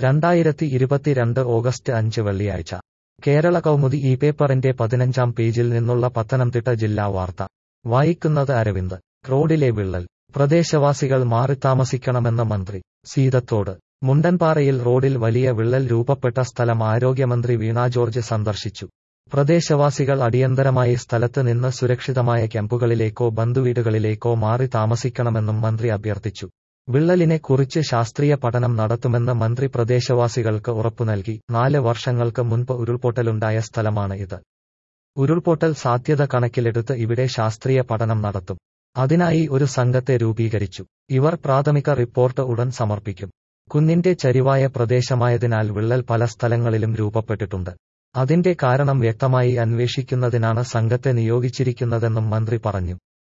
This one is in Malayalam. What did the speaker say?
രണ്ടായിരത്തി ഇരുപത്തിരണ്ട് ഓഗസ്റ്റ് അഞ്ച് വെള്ളിയാഴ്ച കേരള കൗമുദി ഈ പേപ്പറിന്റെ പതിനഞ്ചാം പേജിൽ നിന്നുള്ള പത്തനംതിട്ട ജില്ലാ വാർത്ത വായിക്കുന്നത് അരവിന്ദ് റോഡിലെ വിള്ളൽ പ്രദേശവാസികൾ മാറിത്താമസിക്കണമെന്ന മന്ത്രി സീതത്തോട് മുണ്ടൻപാറയിൽ റോഡിൽ വലിയ വിള്ളൽ രൂപപ്പെട്ട സ്ഥലം ആരോഗ്യമന്ത്രി വീണ ജോർജ് സന്ദർശിച്ചു പ്രദേശവാസികൾ അടിയന്തരമായി സ്ഥലത്ത് നിന്ന് സുരക്ഷിതമായ ക്യാമ്പുകളിലേക്കോ ബന്ധുവീടുകളിലേക്കോ മാറി താമസിക്കണമെന്നും മന്ത്രി അഭ്യർത്ഥിച്ചു വിള്ളലിനെ കുറിച്ച് ശാസ്ത്രീയ പഠനം നടത്തുമെന്ന് മന്ത്രി പ്രദേശവാസികൾക്ക് ഉറപ്പു നൽകി നാല് വർഷങ്ങൾക്ക് മുൻപ് ഉരുൾപൊട്ടലുണ്ടായ സ്ഥലമാണ് ഇത് ഉരുൾപൊട്ടൽ സാധ്യത കണക്കിലെടുത്ത് ഇവിടെ ശാസ്ത്രീയ പഠനം നടത്തും അതിനായി ഒരു സംഘത്തെ രൂപീകരിച്ചു ഇവർ പ്രാഥമിക റിപ്പോർട്ട് ഉടൻ സമർപ്പിക്കും കുന്നിന്റെ ചരിവായ പ്രദേശമായതിനാൽ വിള്ളൽ പല സ്ഥലങ്ങളിലും രൂപപ്പെട്ടിട്ടുണ്ട് അതിന്റെ കാരണം വ്യക്തമായി അന്വേഷിക്കുന്നതിനാണ് സംഘത്തെ നിയോഗിച്ചിരിക്കുന്നതെന്നും മന്ത്രി പറഞ്ഞു